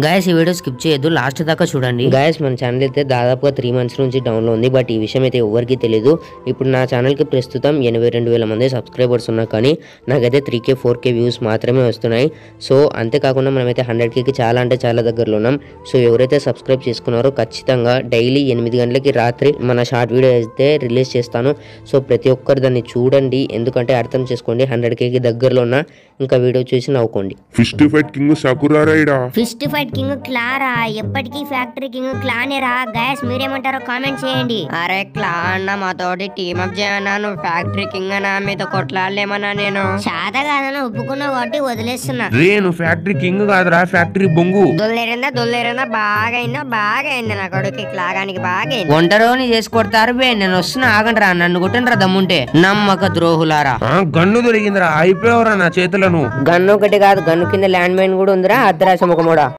guys ఈ video skip చేయొద్దు last దాకా చూడండి గాయస్ మన ఛానల్ అయితే దాదాపుగా త్రీ మంత్స్ నుంచి డౌన్లో ఉంది బట్ ఈ విషయం అయితే ఎవరికి తెలియదు ఇప్పుడు నా ఛానల్కి ప్రస్తుతం ఎనభై రెండు వేల మంది సబ్స్క్రైబర్స్ ఉన్నా కానీ నాకైతే three K four K views మాత్రమే వస్తున్నాయి సో అంతేకాకుండా మనమైతే హండ్రెడ్ కేకి చాలా అంటే చాలా దగ్గరలో ఉన్నాం సో ఎవరైతే సబ్స్క్రైబ్ చేసుకున్నారో ఖచ్చితంగా డైలీ ఎనిమిది గంటలకి రాత్రి మన షార్ట్ వీడియో అయితే రిలీజ్ చేస్తాను సో ప్రతి ఒక్కరు దాన్ని చూడండి ఎందుకంటే అర్థం చేసుకోండి హండ్రెడ్ కేకి దగ్గరలో ఉన్న ఇంకా వీడియో చూసి నవ్వుకోండి ఫిస్ట్ ఫైట్ కింగ్ సకురారాయిడా ఫిస్ట్ ఫైట్ కింగ్ క్లారా ఎప్పటికీ ఫ్యాక్టరీ కింగ్ క్లానేరా గైస్ మీరేమంటారో కామెంట్ చేయండి అరే క్లా అన్న మాతోటి టీమప్ చేయన్నా నువ్వు ఫ్యాక్టరీ కింగ్ అన్నా మీతో కొట్లాడలేమన్నా నేను శాత కాదని ఒప్పుకున్నా కాబట్టి వదిలేస్తున్నా రే నువ్వు ఫ్యాక్టరీ కింగ్ కాదురా ఫ్యాక్టరీ బొంగు దొల్లేరిందా దొల్లేరిందా బాగా అయిందా బాగా అయింది నా కొడుకు క్లాగానికి బాగా అయింది ఒంటరోని చేసి కొడతారు బే నేను వస్తున్నా ఆగండి రా నన్ను కొట్టండి రా దమ్ముంటే నమ్మక ద్రోహులారా ఆ, గన్ను దొరికిందిరా అయిపోయావురా నా చేతులను గన్ను ఒకటి కాదు గన్ను కింద ల్యాండ్ మైన్ కూడా ఉందిరా అర్ధరాశ ముఖముడా